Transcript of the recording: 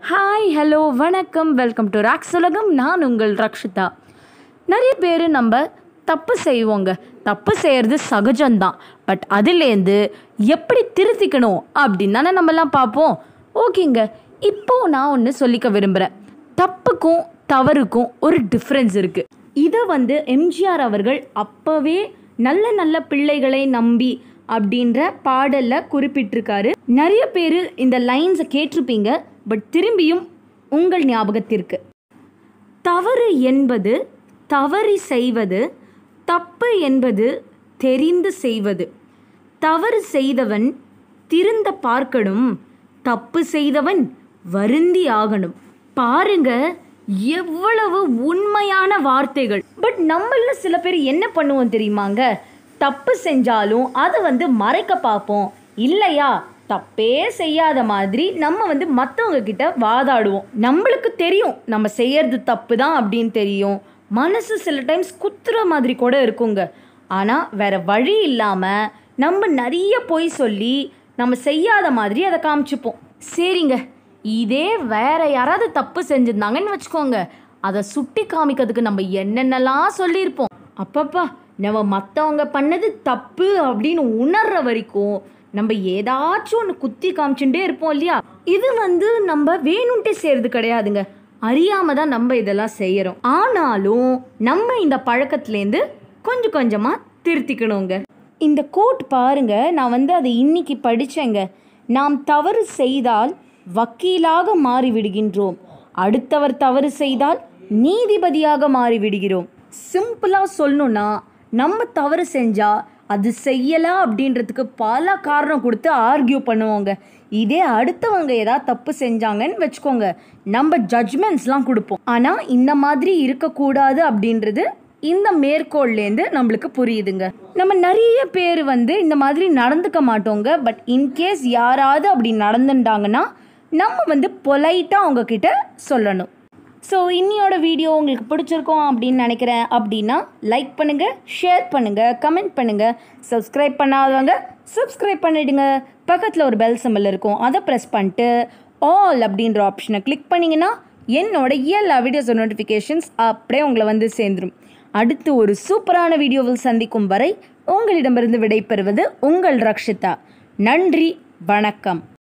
hi hello வணக்கம் welcome to Rocks உலகம் நான் உங்கள் ரக்ஷிதா நிறைய பேர் நம்ம தப்பு செய்வோங்க தப்பு செய்கிறது சகஜம்தான் பட் அதுலேருந்து எப்படி திருத்திக்கணும் அப்படின்னு தானே நம்மலாம் பார்ப்போம் ஓகேங்க இப்போ நான் ஒன்று சொல்லிக்க விரும்புகிறேன் தப்புக்கும் தவறுக்கும் ஒரு டிஃப்ரென்ஸ் இருக்குது இதை வந்து எம்ஜிஆர் அவர்கள் அப்போவே நல்ல நல்ல பிள்ளைகளை நம்பி அப்படின்ற பாடலில் குறிப்பிட்டிருக்காரு நிறைய பேர் இந்த லைன்ஸை கேட்டிருப்பீங்க பட் திரும்பியும் உங்கள் ஞாபகத்திற்கு தவறு என்பது தவறி செய்வது தப்பு என்பது தெரிந்து செய்வது தவறு செய்தவன் திருந்த பார்க்கணும் தப்பு செய்தவன் வருந்தி ஆகணும் பாருங்க எவ்வளவு உண்மையான வார்த்தைகள் பட் நம்மள சில பேர் என்ன பண்ணுவோம் தெரியுமாங்க தப்பு செஞ்சாலும் அதை வந்து மறைக்க பார்ப்போம் இல்லையா தப்பே செய்யாத மாதிரி நம்ம வந்து மற்றவங்க கிட்ட வாதாடுவோம் நம்மளுக்கு தெரியும் நம்ம செய்யறது தப்பு தான் அப்படின்னு தெரியும் மனசு சில டைம்ஸ் குத்துற மாதிரி கூட இருக்குங்க ஆனால் வேற வழி இல்லாமல் நம்ம நிறைய பொய் சொல்லி நம்ம செய்யாத மாதிரி அதை காமிச்சுப்போம் சரிங்க இதே வேற யாராவது தப்பு செஞ்சிருந்தாங்கன்னு வச்சுக்கோங்க அதை சுட்டி காமிக்கிறதுக்கு நம்ம என்னென்னலாம் சொல்லியிருப்போம் அப்பப்பா நம்ம மற்றவங்க பண்ணது தப்பு அப்படின்னு உணர்ற வரைக்கும் நம்ம ஏதாச்சும் ஒன்று குத்தி காமிச்சுட்டே இருப்போம் இல்லையா இது வந்து நம்ம வேணும்ட்டே செய்யறது கிடையாதுங்க அறியாம தான் நம்ம இதெல்லாம் செய்யறோம் ஆனாலும் நம்ம இந்த பழக்கத்துலேருந்து கொஞ்சம் கொஞ்சமாக திருத்திக்கணுங்க இந்த கோட் பாருங்க நான் வந்து அதை இன்னைக்கு படித்தேங்க நாம் தவறு செய்தால் வக்கீலாக மாறிவிடுகின்றோம் அடுத்தவர் தவறு செய்தால் நீதிபதியாக மாறிவிடுகிறோம் சிம்பிளாக சொல்லணும்னா நம்ம தவறு செஞ்சால் அது செய்யலை அப்படின்றதுக்கு பல காரணம் கொடுத்து ஆர்கியூ பண்ணுவோங்க இதே அடுத்தவங்க ஏதாவது தப்பு செஞ்சாங்கன்னு வச்சுக்கோங்க நம்ம ஜட்ஜ்மெண்ட்ஸ்லாம் கொடுப்போம் ஆனால் இந்த மாதிரி இருக்கக்கூடாது அப்படின்றது இந்த மேற்கோள்லேருந்து நம்மளுக்கு புரியுதுங்க நம்ம நிறைய பேர் வந்து இந்த மாதிரி நடந்துக்க மாட்டோங்க பட் இன்கேஸ் யாராவது அப்படி நடந்துட்டாங்கன்னா நம்ம வந்து பொலைட்டாக அவங்க கிட்ட சொல்லணும் ஸோ இன்னியோட வீடியோ உங்களுக்கு பிடிச்சிருக்கோம் அப்படின்னு நினைக்கிறேன் அப்படின்னா லைக் பண்ணுங்கள் ஷேர் பண்ணுங்கள் கமெண்ட் பண்ணுங்கள் சப்ஸ்கிரைப் பண்ணாதவங்க சப்ஸ்கிரைப் பண்ணிடுங்க பக்கத்தில் ஒரு பெல் சிம்பிள் இருக்கும் அதை ப்ரெஸ் பண்ணிட்டு ஆல் அப்படின்ற ஆப்ஷனை கிளிக் பண்ணிங்கன்னா என்னோட எல்லா வீடியோஸ் நோட்டிஃபிகேஷன்ஸ் அப்படியே உங்களை வந்து சேர்ந்துடும் அடுத்து ஒரு சூப்பரான வீடியோவில் சந்திக்கும் வரை உங்களிடமிருந்து விடைபெறுவது உங்கள் ரக்ஷிதா நன்றி வணக்கம்